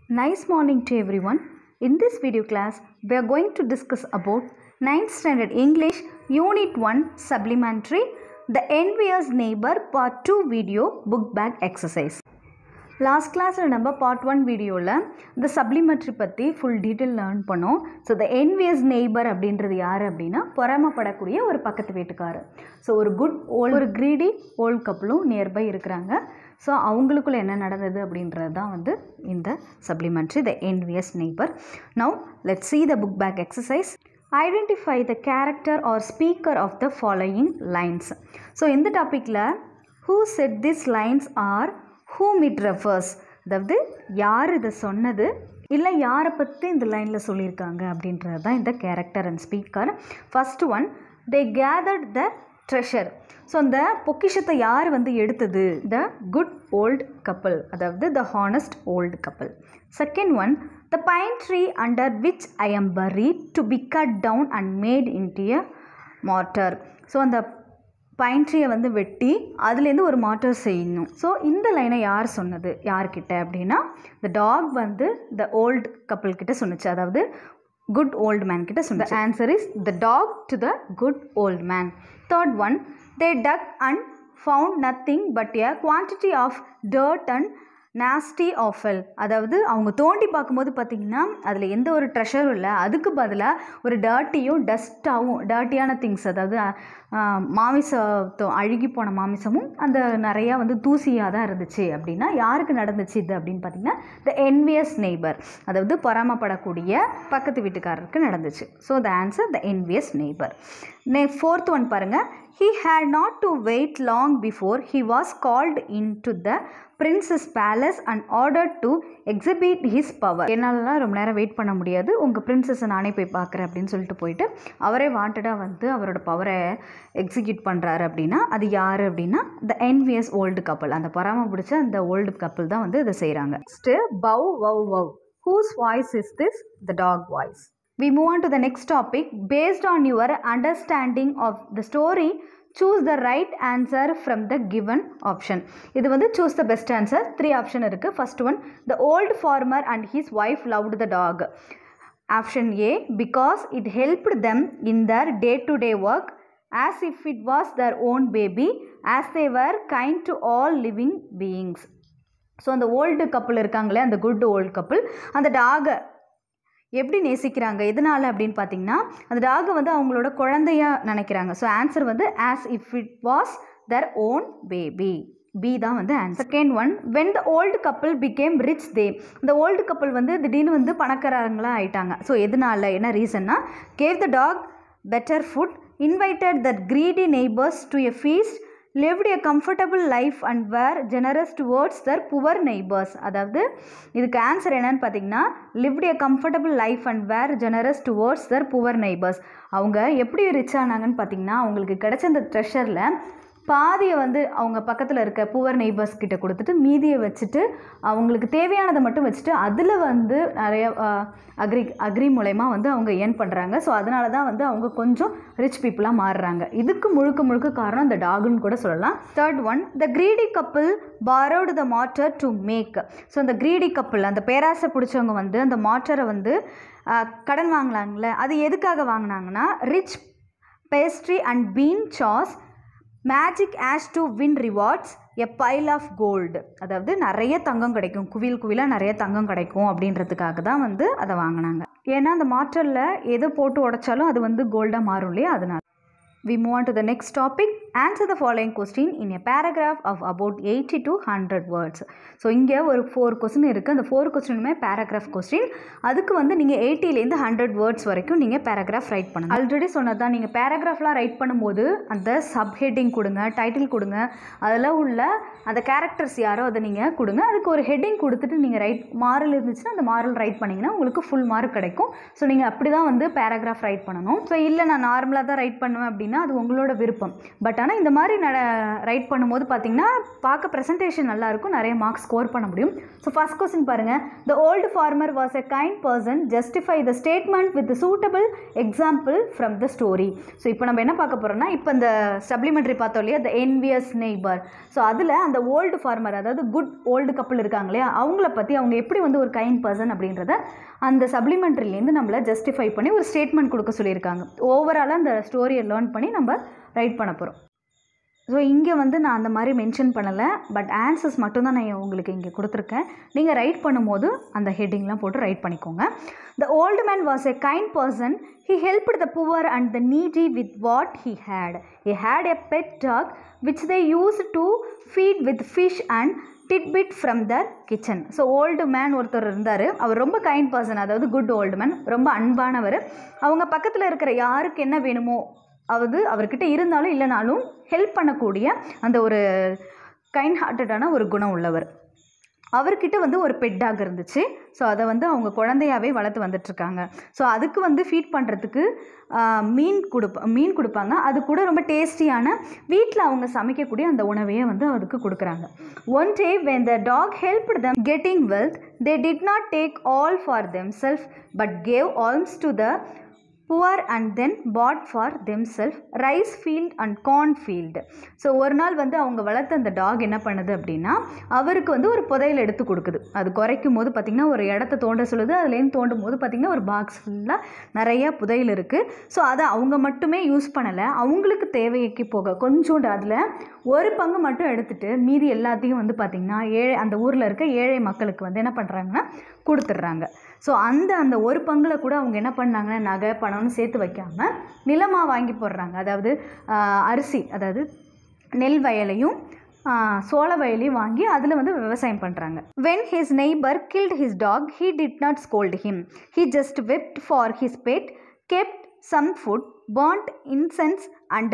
Nice morning to everyone. In this video class, we are going to discuss about 9th standard English Unit 1 Supplementary The Envious Neighbor Part 2 video book bag exercise. Last கிளாஸில் நம்ம part one வீடியோவில் இந்த supplementary பற்றி full detail learn பண்ணோம் so the envious neighbour அப்படின்றது யார் அப்படின்னா பொறாமப்படக்கூடிய ஒரு பக்கத்து வீட்டுக்காரர் ஸோ ஒரு குட் ஓல் ஒரு க்ரீடி ஓல்ட் கப்பலும் நியர்பை இருக்கிறாங்க ஸோ அவங்களுக்குள்ள என்ன நடந்தது அப்படின்றது தான் வந்து இந்த supplementary the envious neighbour now let see the book back exercise identify the character or speaker of the following lines so இந்த டாப்பிக்கில் who said this lines or whom it refers அதாவது யார் இதை சொன்னது இல்லை யாரை பற்றி இந்த லைனில் சொல்லியிருக்காங்க அப்படின்றது தான் இந்த character and speaker first one they gathered the treasure so அந்த பொக்கிஷத்தை யார் வந்து எடுத்தது த குட் ஓல்ட் கப்பல் அதாவது the honest old couple second one the pine tree under which I am buried to be cut down and made into a mortar so அந்த pine ட்ரீயை வந்து வெட்டி அதுலேருந்து ஒரு மாட்டர் செய்யணும் ஸோ இந்த லைனை யார் சொன்னது யார்கிட்ட அப்படின்னா த டாக் வந்து த ஓல்டு கப்பல் கிட்ட சொன்னுச்சு அதாவது குட் ஓல்டு மேன் கிட்ட சொன்ன answer is the dog to the good old man third one they dug and found nothing but a quantity of dirt and nasty offal அதாவது அவங்க தோண்டி பார்க்கும்போது பார்த்திங்கன்னா அதில் எந்த ஒரு ட்ரெஷரும் இல்லை அதுக்கு பதிலாக ஒரு டர்ட்டியும் டஸ்ட்டாகவும் டர்ட்டியான திங்ஸ் அதாவது மாமிசத்தோ அழுகி போன மாமிசமும் அந்த நிறையா வந்து தூசியாக தான் இருந்துச்சு அப்படின்னா யாருக்கு நடந்துச்சு இது அப்படின்னு பார்த்தீங்கன்னா த என்வியஸ் நெய்பர் அதாவது பொறாமப்படக்கூடிய பக்கத்து வீட்டுக்காரருக்கு நடந்துச்சு so the answer the envious neighbour நே ஃபோர்த் ஒன் பாருங்கள் he had not to wait long before he was called in to the prince's palace and order to exhibit his power என்னாலலாம் ரொம்ப நேரம் wait பண்ண முடியாது உங்கள் பிரின்சஸை நானே போய் பார்க்குறேன் அப்படின்னு சொல்லிட்டு போயிட்டு அவரே வாண்டடாக வந்து அவரோட பவரை எக்ஸிக்யூட் பண்ணுறாரு அப்படின்னா அது யார் அப்படின்னா த என்வியஸ் ஓல்டு கப்பல் அந்த பராம பிடிச்ச அந்த ஓல்டு கப்பல் தான் வந்து இதை செய்கிறாங்க next bow wow wow whose voice is this the dog voice we move on to the next topic based on your understanding of the story choose the right answer from the given option இது வந்து choose the best answer three option இருக்குது first one the old farmer and his wife loved the dog option A because it helped them in their day to day work as if it was their own baby as they were kind to all living beings so அந்த old couple இருக்காங்களே அந்த good old கப்பல் அந்த டாகை எப்படி நேசிக்கிறாங்க எதனால அப்படின்னு பார்த்தீங்கன்னா அந்த டாகை வந்து அவங்களோட குழந்தையா நினைக்கிறாங்க ஸோ ஆன்சர் வந்து as if it was their own baby B தான் வந்து answer second one when the old couple became rich they இந்த ஓல்டு கப்பல் வந்து திடீர்னு வந்து பணக்காரங்களாக ஆயிட்டாங்க ஸோ எதனால என்ன ரீசன்னா gave the dog better food invited that greedy neighbours to a feast lived a comfortable life and were generous towards their poor neighbours அதாவது இதுக்கு ஆன்சர் என்னன்னு பார்த்தீங்கன்னா lived a comfortable life and were generous towards their poor neighbours அவங்க எப்படி rich ஆனாங்கன்னு பார்த்தீங்கன்னா அவங்களுக்கு கிடைச்ச அந்த ட்ரெஷரில் பாதியை வந்து அவங்க பக்கத்தில் இருக்க புவர் நெய்பர்ஸ் கிட்ட கொடுத்துட்டு மீதியை வச்சுட்டு அவங்களுக்கு தேவையானதை மட்டும் வச்சுட்டு அதில் வந்து நிறைய அக்ரி அக்ரி மூலயமா வந்து அவங்க ஏர்ன் பண்ணுறாங்க ஸோ அதனால தான் வந்து அவங்க கொஞ்சம் ரிச் பீப்புளாக மாறுறாங்க இதுக்கு முழுக்க முழுக்க காரணம் இந்த டாகுன்னு கூட சொல்லலாம் third one the greedy couple borrowed the mortar to make so அந்த கிரீடி கப்பிள் அந்த பேராசை பிடிச்சவங்க வந்து அந்த மாட்டரை வந்து கடன் வாங்கலாங்களே அது எதுக்காக வாங்கினாங்கன்னா rich pastry and bean sauce magic ash to win rewards a pile of gold அதாவது நிறைய தங்கம் கிடைக்கும் குவில் குவிலாக நிறைய தங்கம் கிடைக்கும் அப்படின்றதுக்காக தான் வந்து அதை வாங்கினாங்க ஏன்னா அந்த மாற்றலில் எதை போட்டு உடைச்சாலும் அது வந்து கோல்டாக மாறும் இல்லையா அதனால் we move on to the next topic answer the following question in a paragraph of about 80 to 100 words so இங்கே ஒரு ஃபோர் கொஸ்டின் இருக்குது அந்த ஃபோர் கொஸ்டினுமே பேராகிராஃப் கொஸ்டின் அதுக்கு வந்து நீங்கள் எயிட்டிலேருந்து ஹண்ட்ரட் வேர்ட்ஸ் வரைக்கும் நீங்கள் பேராகிராஃப் ரைட் பண்ணுங்க ஆல்ரெடி சொன்னது தான் நீங்கள் பேராகிராஃப்லாம் ரைட் பண்ணும்போது அந்த சப் ஹெட்டிங் கொடுங்க டைட்டில் கொடுங்க அதில் உள்ள அந்த கேரக்டர்ஸ் யாரோ அதை நீங்கள் கொடுங்க அதுக்கு ஒரு ஹெட்டிங் கொடுத்துட்டு நீங்கள் ரைட் மாரல் இருந்துச்சுன்னா அந்த மாரல் ரைட் பண்ணிங்கன்னா உங்களுக்கு ஃபுல் மார்க் கிடைக்கும் ஸோ நீங்கள் அப்படி தான் வந்து பேராகிராஃப் ரைட் பண்ணணும் ஸோ இல்லை நான் நார்மலாக தான் ரைட் பண்ணுவேன் அப்படின்னா அப்படின்னா அது உங்களோட விருப்பம் பட் ஆனால் இந்த மாதிரி நட ரைட் பண்ணும்போது பார்த்தீங்கன்னா பார்க்க ப்ரெசன்டேஷன் நல்லாயிருக்கும் நிறைய மார்க்ஸ் ஸ்கோர் பண்ண முடியும் ஸோ ஃபஸ்ட் கொஸ்டின் பாருங்கள் the old farmer was a kind person justify the statement with suitable example from the story so இப்போ நம்ம என்ன பார்க்க போகிறோம்னா இப்போ இந்த சப்ளிமெண்ட்ரி பார்த்தோம் இல்லையா த என்வியஸ் நெய்பர் ஸோ அதில் அந்த ஓல்டு ஃபார்மர் அதாவது குட் ஓல்டு கப்பல் இருக்காங்க இல்லையா அவங்கள பற்றி அவங்க எப்படி வந்து ஒரு கைண்ட் பர்சன் அப்படின்றத அந்த சப்ளிமெண்ட்ரிலேருந்து நம்மளை ஜஸ்டிஃபை பண்ணி ஒரு ஸ்டேட்மெண்ட் கொடுக்க சொல்லியிருக்காங்க ஓவராலாக அந்த ஸ்டோரியை லேர்ன் பண்ணி நம்ம ரைட் பண்ண போகிறோம் ஸோ இங்கே வந்து நான் அந்த மாதிரி மென்ஷன் பண்ணலை பட் ஆன்சர்ஸ் மட்டும்தான் நான் உங்களுக்கு இங்கே கொடுத்துருக்கேன் நீங்கள் ரைட் பண்ணும்போது அந்த ஹெட்டிங்லாம் போட்டு ரைட் பண்ணிக்கோங்க the old man was a kind person he helped the poor and the needy with what he had he had a pet dog which they used to feed with fish and titbit from the kitchen so old man ஒருத்தர் இருந்தார் அவர் ரொம்ப kind person அதாவது good old man ரொம்ப அன்பானவர் அவங்க பக்கத்தில் இருக்கிற யாருக்கு என்ன வேணுமோ அதாவது அவர்கிட்ட இருந்தாலும் இல்லைனாலும் ஹெல்ப் பண்ணக்கூடிய அந்த ஒரு கைண்ட் ஹார்ட்டடான ஒரு குணம் உள்ளவர் அவர்கிட்ட வந்து ஒரு பெட் டாக் இருந்துச்சு ஸோ அதை வந்து அவங்க குழந்தையாவே வளர்த்து வந்துட்டுருக்காங்க ஸோ அதுக்கு வந்து ஃபீட் பண்ணுறதுக்கு மீன் கொடுப்ப மீன் கொடுப்பாங்க அது கூட ரொம்ப டேஸ்டியான வீட்டில் அவங்க சமைக்கக்கூடிய அந்த உணவையே வந்து அதுக்கு கொடுக்குறாங்க one day when the dog help them getting wealth they did not take all for themselves but gave alms to the poor and then bought for themselves rice field and corn field so ஒரு நாள் வந்து அவங்க வளர்த்த அந்த talk என்ன பண்ணுது அப்படின்னா அவருக்கு வந்து ஒரு புதையல் எடுத்து கொடுக்குது அது குறைக்கும் போது பார்த்திங்கன்னா ஒரு இடத்த தோண்ட சொல்லுது அதுலேருந்து தோண்டும் போது பார்த்திங்கன்னா ஒரு பாக்ஸ் ஃபுல்லாக நிறைய புதையல் இருக்குது ஸோ அதை அவங்க மட்டுமே யூஸ் பண்ணலை அவங்களுக்கு தேவைக்கு போக கொஞ்சோண்டு அதில் ஒரு பங்கு மட்டும் எடுத்துகிட்டு மீதி எல்லாத்தையும் வந்து பார்த்திங்கன்னா ஏழை அந்த ஊரில் இருக்க ஏழை மக்களுக்கு வந்து என்ன பண்ணுறாங்கன்னா கொடுத்துட்றாங்க ஸோ அந்த அந்த ஒரு பங்கில் கூட அவங்க என்ன பண்ணாங்கன்னா நகை பணம்னு சேர்த்து வைக்காமல் நிலமாக வாங்கி போடுறாங்க அதாவது அரிசி அதாவது நெல் வயலையும் சோள வயலையும் வாங்கி அதில் வந்து விவசாயம் பண்ணுறாங்க when his neighbour killed his dog he did not scold him he just wept for his pet kept some food burnt incense and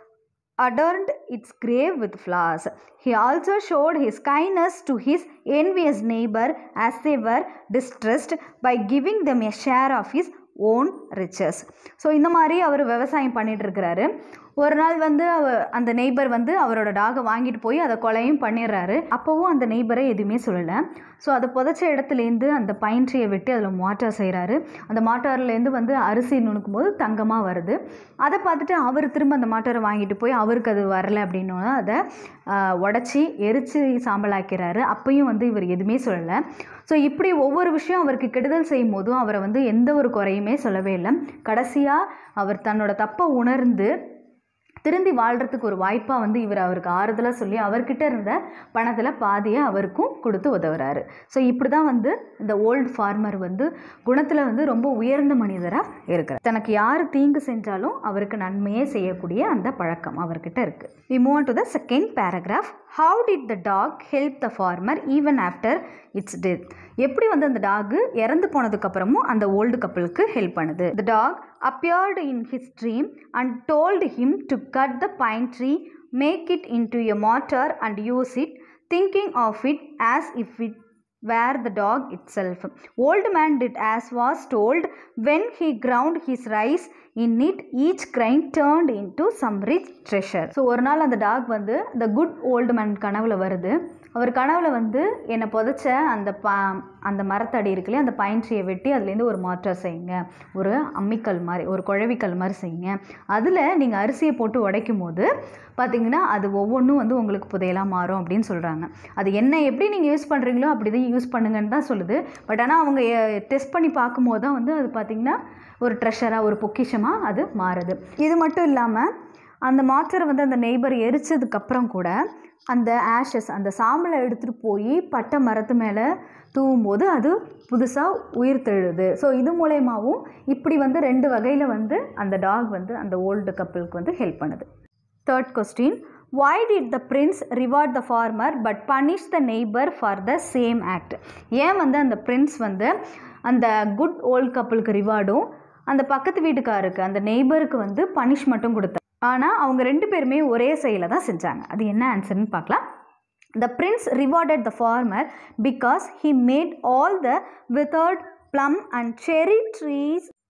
adorned its grave with flowers. He also showed his kindness to his envious neighbor as they were distressed by giving them a share of his own riches so இந்த மாதிரி அவர் விவசாயம் பண்ணிட்டு இருக்கிறாரு ஒரு நாள் வந்து அவ அந்த நெய்பர் வந்து அவரோட டாகை வாங்கிட்டு போய் அதை கொலையும் பண்ணிடுறாரு அப்போவும் அந்த நெய்பரை எதுவுமே சொல்லலை ஸோ அதை புதைச்ச இடத்துலேருந்து அந்த பைன் ட்ரீயை வெட்டி அதில் மாட்டார் செய்கிறாரு அந்த மாட்டார்லேருந்து வந்து அரிசி நுணுக்கும் போது தங்கமாக வருது அதை பார்த்துட்டு அவர் திரும்ப அந்த மாட்டாரை வாங்கிட்டு போய் அவருக்கு அது வரலை அப்படின்னோட அதை உடச்சி எரித்து சாம்பலாக்கிறாரு அப்பையும் வந்து இவர் எதுவுமே சொல்லலை ஸோ இப்படி ஒவ்வொரு விஷயம் அவருக்கு கெடுதல் செய்யும் போதும் அவரை வந்து எந்த ஒரு குறையுமே சொல்லவே இல்லை கடைசியாக அவர் தன்னோட தப்பை உணர்ந்து திருந்தி வாழ்கிறதுக்கு ஒரு வாய்ப்பாக வந்து இவர் அவருக்கு ஆறுதலாக சொல்லி அவர்கிட்ட இருந்த பணத்தில் பாதியை அவருக்கும் கொடுத்து உதவுறாரு ஸோ இப்படி தான் வந்து இந்த ஓல்டு ஃபார்மர் வந்து குணத்தில் வந்து ரொம்ப உயர்ந்த மனிதராக இருக்கிறார் தனக்கு யார் தீங்கு செஞ்சாலும் அவருக்கு நன்மையே செய்யக்கூடிய அந்த பழக்கம் அவர்கிட்ட இருக்குது we move to the second paragraph how did the dog help the farmer even after its death எப்படி வந்து அந்த டாகு இறந்து போனதுக்கப்புறமும் அந்த ஓல்டு கப்பலுக்கு ஹெல்ப் பண்ணுது the dog appeared in his dream and told him to cut the pine tree, make it into a mortar and use it, thinking of it as if it were the dog itself. Old man did as was told when he ground his rice in it each grain turned into some rich treasure. So ஒரு நாள் அந்த talk வந்து the good old man கனவுல வருது அவர் கனவுல வந்து என்னை புதைச்ச அந்த ப அந்த மரத்தடி இருக்குல்லையே அந்த பைன் ட்ரீயை வெட்டி அதுலேருந்து ஒரு மாற்றம் செய்யுங்க ஒரு அம்மிக்கல் மாதிரி ஒரு குழவிக்கல் மாதிரி செய்யுங்க அதில் நீங்கள் அரிசியை போட்டு உடைக்கும் போது பார்த்தீங்கன்னா அது ஒவ்வொன்றும் வந்து உங்களுக்கு புதையலாக மாறும் அப்படின்னு சொல்கிறாங்க அது என்ன எப்படி நீங்கள் யூஸ் பண்ணுறீங்களோ அப்படி தான் யூஸ் பண்ணுங்கன்னு தான் சொல்லுது பட் ஆனால் அவங்க டெஸ்ட் பண்ணி பார்க்கும்போது தான் வந்து அது பார்த்திங்கன்னா ஒரு ட்ரெஷராக ஒரு பொக்கிஷமாக அது மாறுது இது மட்டும் இல்லாமல் அந்த மாற்றரை வந்து அந்த நெய்பர் எரிச்சதுக்கப்புறம் கூட அந்த ஆஷஸ் அந்த சாம்பலை எடுத்துகிட்டு போய் பட்டை மரத்து மேலே தூவும்போது அது புதுசாக உயிர் தெழுது ஸோ இது மூலயமாவும் இப்படி வந்து ரெண்டு வகையில் வந்து அந்த டாக் வந்து அந்த ஓல்டு கப்பலுக்கு வந்து ஹெல்ப் பண்ணுது third question why did the prince reward the farmer but punish the neighbor for the same act ஏன் வந்து அந்த பிரின்ஸ் வந்து அந்த குட் ஓல்ட் கப்பலுக்கு ரிவார்டும் அந்த பக்கத்து வீட்டுக்காருக்கு அந்த நெய்பருக்கு வந்து பனிஷ்மெண்ட்டும் கொடுத்தார் ஆனால் அவங்க ரெண்டு பேருமே ஒரே செயலை தான் செஞ்சாங்க அது என்ன ஆன்சர்னு பார்க்கலாம் The prince rewarded the farmer because he made all the withered plum and cherry trees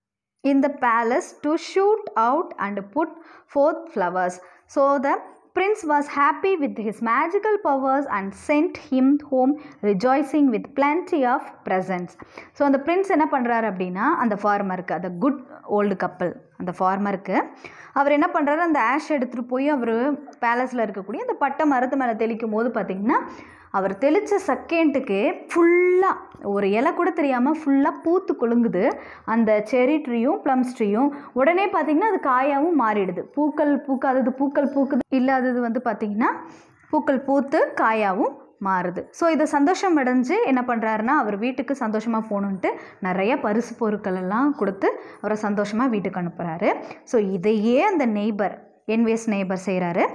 in the palace to shoot out and put forth flowers. So the prince was happy with his magical powers and sent him home rejoicing with plenty of presents. So அந்த prince என்ன பண்ணுறாரு அப்படின்னா அந்த ஃபார்மருக்கு அந்த good old கப்பல் அந்த ஃபார்மருக்கு அவர் என்ன பண்ணுறாரு அந்த ஆஷ் எடுத்துகிட்டு போய் அவர் பேலஸில் இருக்கக்கூடிய அந்த பட்டை மரத்து மேலே தெளிக்கும் போது பார்த்திங்கன்னா அவர் தெளித்த செகண்டுக்கு ஃபுல்லாக ஒரு இலை கூட தெரியாமல் ஃபுல்லாக பூத்து குலுங்குது அந்த செரி ட்ரீயும் ப்ளம்ஸ் ட்ரீயும் உடனே பார்த்திங்கன்னா அது காயாகவும் மாறிடுது பூக்கள் பூக்காதது பூக்கள் பூக்குது இல்லாதது வந்து பார்த்திங்கன்னா பூக்கள் பூத்து காயாகவும் மாறுது ஸோ இதை சந்தோஷம் அடைஞ்சு என்ன பண்ணுறாருன்னா அவர் வீட்டுக்கு சந்தோஷமாக போகணுன்ட்டு நிறைய பரிசு பொருட்கள் எல்லாம் கொடுத்து அவரை சந்தோஷமாக வீட்டுக்கு அனுப்புகிறாரு ஸோ இதையே அந்த நெய்பர் என்வேஸ் நெய்பர் செய்கிறாரு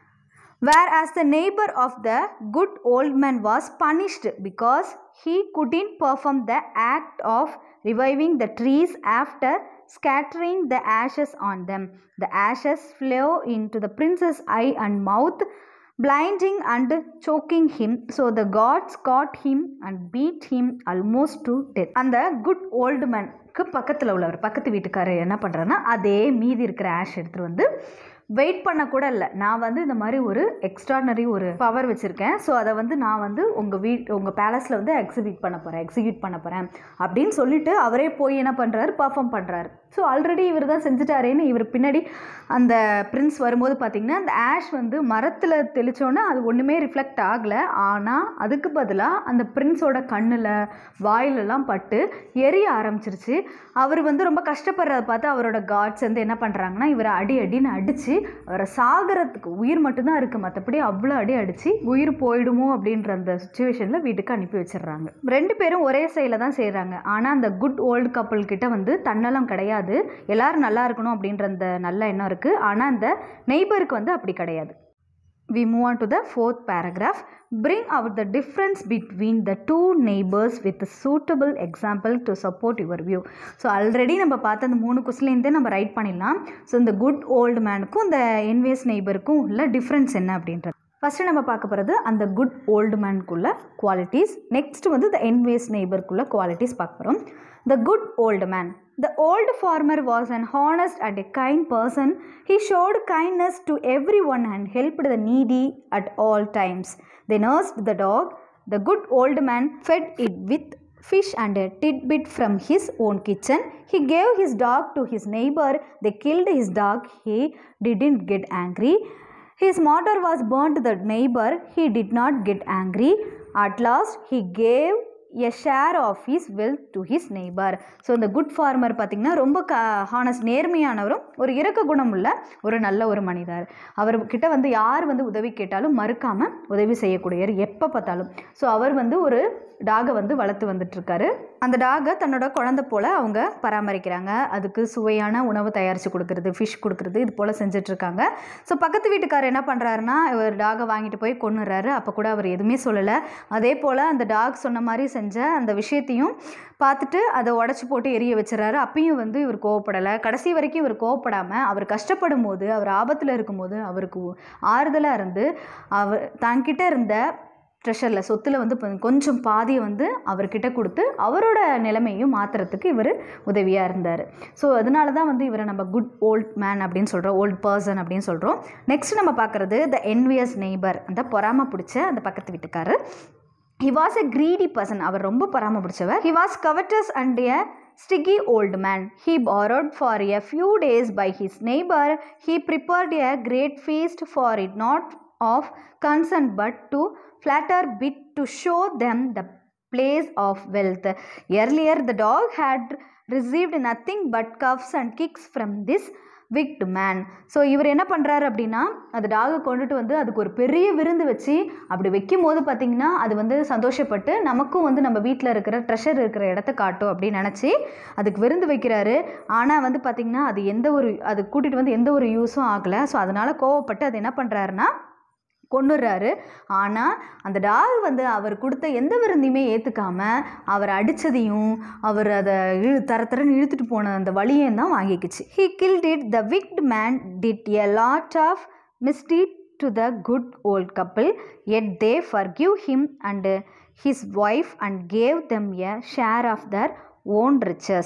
whereas the neighbor of the good old man was punished because he couldn't perform the act of reviving the trees after scattering the ashes on them. The ashes flew into the prince's eye and mouth, blinding and choking him. So the gods caught him and beat him almost to death. அந்த good old மேனுக்கு பக்கத்தில் உள்ளவர் பக்கத்து வீட்டுக்காரர் என்ன பண்ணுறாருன்னா அதே மீதி இருக்கிற ஆஷ் எடுத்துகிட்டு வந்து வெயிட் பண்ண கூட இல்லை நான் வந்து இந்த மாதிரி ஒரு எக்ஸ்ட்ரானரி ஒரு பவர் வச்சுருக்கேன் ஸோ அதை வந்து நான் வந்து உங்கள் வீட் உங்கள் பேலஸில் வந்து எக்ஸிக்யூட் பண்ண போகிறேன் எக்ஸிக்யூட் பண்ண போகிறேன் அப்படின்னு சொல்லிட்டு அவரே போய் என்ன பண்ணுறாரு பர்ஃபார்ம் பண்ணுறாரு ஸோ ஆல்ரெடி இவர் தான் செஞ்சுட்டாரேன்னு இவர் பின்னாடி அந்த பிரின்ஸ் வரும்போது பார்த்திங்கன்னா அந்த ஆஷ் வந்து மரத்தில் தெளித்தோன்னே அது ஒன்றுமே ரிஃப்ளெக்ட் ஆகலை ஆனால் அதுக்கு பதிலாக அந்த பிரின்ஸோட கண்ணில் வாயிலெல்லாம் பட்டு எரிய ஆரம்பிச்சிருச்சு அவர் வந்து ரொம்ப கஷ்டப்படுறத பார்த்து அவரோட காட்ஸ் வந்து என்ன பண்ணுறாங்கன்னா இவரை அடி அடின்னு அடித்து அவரை சாகிறதுக்கு உயிர் மட்டும்தான் இருக்குது மற்றபடி அவ்வளோ அடி அடித்து உயிர் போயிடுமோ அப்படின்ற அந்த சுச்சுவேஷனில் வீட்டுக்கு அனுப்பி வச்சிடுறாங்க ரெண்டு பேரும் ஒரே சைடில் தான் செய்கிறாங்க ஆனால் அந்த குட் ஓல்டு கப்பல் கிட்ட வந்து தன்னலம் கிடையாது எல்லாரும் நல்லா இருக்கணும் அப்படின்ற அந்த நல்ல எண்ணம் இருக்குது ஆனால் அந்த நெய்பருக்கு வந்து அப்படி கிடையாது we move on to the fourth paragraph bring out the difference between the two neighbors with a suitable example to support your view so already நம்ம பார்த்த அந்த மூணு கொஸ்டின்லேருந்தே நம்ம ரைட் பண்ணிடலாம் ஸோ இந்த குட் ஓல்டு மேனுக்கும் இந்த என்வேஸ் நெய்பருக்கும் உள்ள டிஃப்ரென்ஸ் என்ன அப்படின்றது ஃபஸ்ட்டு நம்ம பார்க்க போகிறது அந்த குட் ஓல்டு மேனுக்குள்ள குவாலிட்டிஸ் நெக்ஸ்ட் வந்து த என்வேஸ் நெய்பருக்குள்ள குவாலிட்டிஸ் பார்க்க போகிறோம் the good old man The old farmer was an honest and a kind person. He showed kindness to everyone and helped the needy at all times. They nursed the dog. The good old man fed it with fish and a tidbit from his own kitchen. He gave his dog to his neighbor. They killed his dog. He didn't get angry. His motor was burnt the neighbor. He did not get angry. At last, he gave a share of his wealth to his neighbour so இந்த good farmer பார்த்திங்கன்னா ரொம்ப க honest நேர்மையானவரும் ஒரு இறக்க குணம் உள்ள ஒரு நல்ல ஒரு மனிதர் அவர்கிட்ட வந்து யார் வந்து உதவி கேட்டாலும் மறுக்காமல் உதவி செய்யக்கூடியவர் எப்போ பார்த்தாலும் ஸோ அவர் வந்து ஒரு டாகை வந்து வளர்த்து வந்துட்டுருக்காரு அந்த டாகை தன்னோட குழந்தை போல் அவங்க பராமரிக்கிறாங்க அதுக்கு சுவையான உணவு தயாரித்து கொடுக்குறது ஃபிஷ் கொடுக்குறது இது போல் செஞ்சிட்ருக்காங்க ஸோ பக்கத்து வீட்டுக்காரர் என்ன பண்ணுறாருன்னா இவர் டாகை வாங்கிட்டு போய் கொண்டுறாரு அப்போ கூட அவர் எதுவுமே சொல்லலை அதே போல் அந்த டாக் சொன்ன மாதிரி செஞ்ச அந்த விஷயத்தையும் பார்த்துட்டு அதை உடச்சி போட்டு எரிய வச்சுறாரு அப்பயும் வந்து இவர் கோவப்படலை கடைசி வரைக்கும் இவர் கோவப்படாமல் அவர் கஷ்டப்படும் போது அவர் ஆபத்தில் இருக்கும்போது அவருக்கு ஆறுதலாக இருந்து அவர் தன்கிட்ட இருந்த ட்ரெஷரில் சொத்தில் வந்து இப்போ கொஞ்சம் பாதியை வந்து அவர்கிட்ட கொடுத்து அவரோட நிலைமையும் மாற்றுறதுக்கு இவர் உதவியாக இருந்தார் ஸோ அதனால தான் வந்து இவரை நம்ம குட் ஓல்ட் மேன் அப்படின்னு சொல்கிறோம் ஓல்ட் பர்சன் அப்படின்னு சொல்கிறோம் நெக்ஸ்ட் நம்ம பார்க்குறது த என்வியஸ் நெய்பர் அந்த பொறாம பிடிச்ச அந்த பக்கத்து வீட்டுக்காரர் he was a greedy person அவர் ரொம்ப பொறாம பிடிச்சவர் he was covetous and a sticky old man. He borrowed for a few days by his neighbor. He prepared a great feast for it, not of concern but to flatter bit to show them the place of wealth. Earlier, the dog had received nothing but cuffs and kicks from this wicked man so இவர் என்ன பண்ணுறாரு அப்படின்னா அந்த டாகை கொண்டுட்டு வந்து அதுக்கு ஒரு பெரிய விருந்து வச்சு அப்படி வைக்கும் போது பார்த்திங்கன்னா அது வந்து சந்தோஷப்பட்டு நமக்கும் வந்து நம்ம வீட்டில் இருக்கிற ட்ரெஷர் இருக்கிற இடத்த காட்டும் அப்படின்னு நினச்சி அதுக்கு விருந்து வைக்கிறாரு ஆனால் வந்து பார்த்திங்கன்னா அது எந்த ஒரு அது கூட்டிகிட்டு வந்து எந்த ஒரு யூஸும் ஆகலை ஸோ அதனால் கோவப்பட்டு அது என்ன பண்ணுறாருன்னா கொண்டுடுறாரு ஆனால் அந்த டாக் வந்து அவர் கொடுத்த எந்த விருந்தையுமே ஏற்றுக்காம அவர் அடித்ததையும் அவர் அதை இழு தர தரன்னு இழுத்துட்டு போன அந்த வழியையும் தான் வாங்கிக்கிச்சு he killed it the wicked man did a lot of misdeed to the good old couple yet they forgive him and his wife and gave them a share of their own riches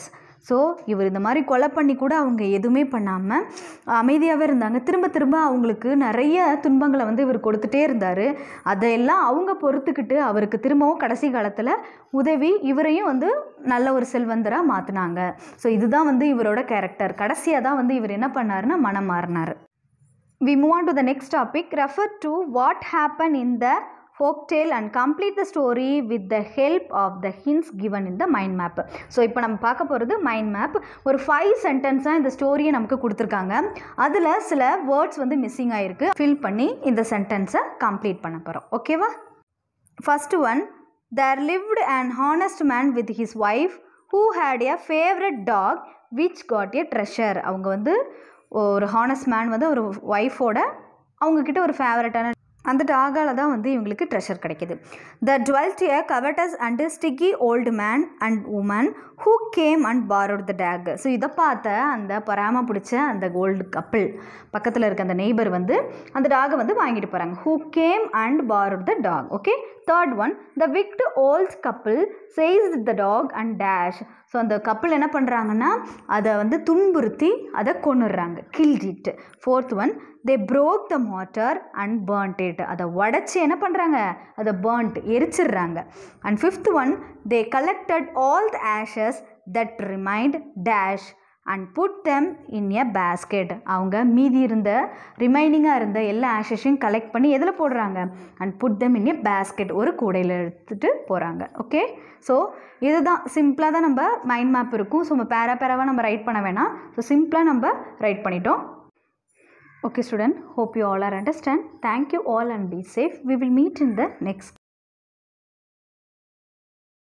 so இவர் இந்த மாதிரி கொலை பண்ணி கூட அவங்க எதுவுமே பண்ணாமல் அமைதியாகவே இருந்தாங்க திரும்ப திரும்ப அவங்களுக்கு நிறைய துன்பங்களை வந்து இவர் கொடுத்துட்டே இருந்தார் அதையெல்லாம் அவங்க பொறுத்துக்கிட்டு அவருக்கு திரும்பவும் கடைசி காலத்தில் உதவி இவரையும் வந்து நல்ல ஒரு செல்வந்தராக மாற்றினாங்க ஸோ இதுதான் வந்து இவரோட கேரக்டர் கடைசியாக தான் வந்து இவர் என்ன பண்ணாருன்னா மனம் மாறினார் we move on to the next topic refer to what happened in the folktale and complete the story with the help of the hints given in the mind map so இப்போ நம்ம பார்க்க போகிறது மைண்ட் மேப் ஒரு five சென்டென்ஸாக இந்த ஸ்டோரியை நமக்கு கொடுத்துருக்காங்க அதில் சில வேர்ட்ஸ் வந்து மிஸ்ஸிங் ஆகிருக்கு ஃபில் பண்ணி இந்த சென்டென்ஸை கம்ப்ளீட் பண்ண போகிறோம் ஓகேவா first one there lived and honest man with his wife who had a favourite dog which got a treasure அவங்க வந்து ஒரு ஹானஸ்ட் மேன் வந்து ஒரு ஒய்ஃபோட அவங்கக்கிட்ட ஒரு ஃபேவரட்டான அந்த டாகால தான் வந்து இவங்களுக்கு ட்ரெஷர் கிடைக்கிது the twelfth a covetous and sticky old man and woman who came and borrowed the dog so இதை பார்த்த அந்த பராம பிடிச்ச அந்த கோல்டு கப்பிள் பக்கத்தில் இருக்க அந்த நெய்பர் வந்து அந்த டாகை வந்து வாங்கிட்டு போகிறாங்க who came and borrowed the dog okay third one the wicked old couple chase the dog and dash so அந்த கப்பிள் என்ன பண்ணுறாங்கன்னா அதை வந்து துன்புறுத்தி அதை கொண்டுடுறாங்க killed it fourth one they broke the mortar and burnt it அதை உடச்சி என்ன பண்ணுறாங்க அதை பேர்ன்ட் எரிச்சிடுறாங்க and fifth one they collected all the ashes that remained dash and put them in a basket அவங்க மீதி இருந்த ரிமைனிங்காக இருந்த எல்லா ஆஷஸையும் கலெக்ட் பண்ணி எதில் போடுறாங்க and put them in a basket ஒரு கூடையில் எடுத்துகிட்டு போகிறாங்க ஓகே ஸோ இதுதான் சிம்பிளாக தான் நம்ம மைண்ட் மேப் இருக்கும் ஸோ நம்ம பேரா பேராவாக நம்ம ரைட் பண்ண வேணாம் ஸோ சிம்பிளாக நம்ம ரைட் பண்ணிட்டோம் Okay student, hope you all are understand. Thank you all and be safe. We will meet in the next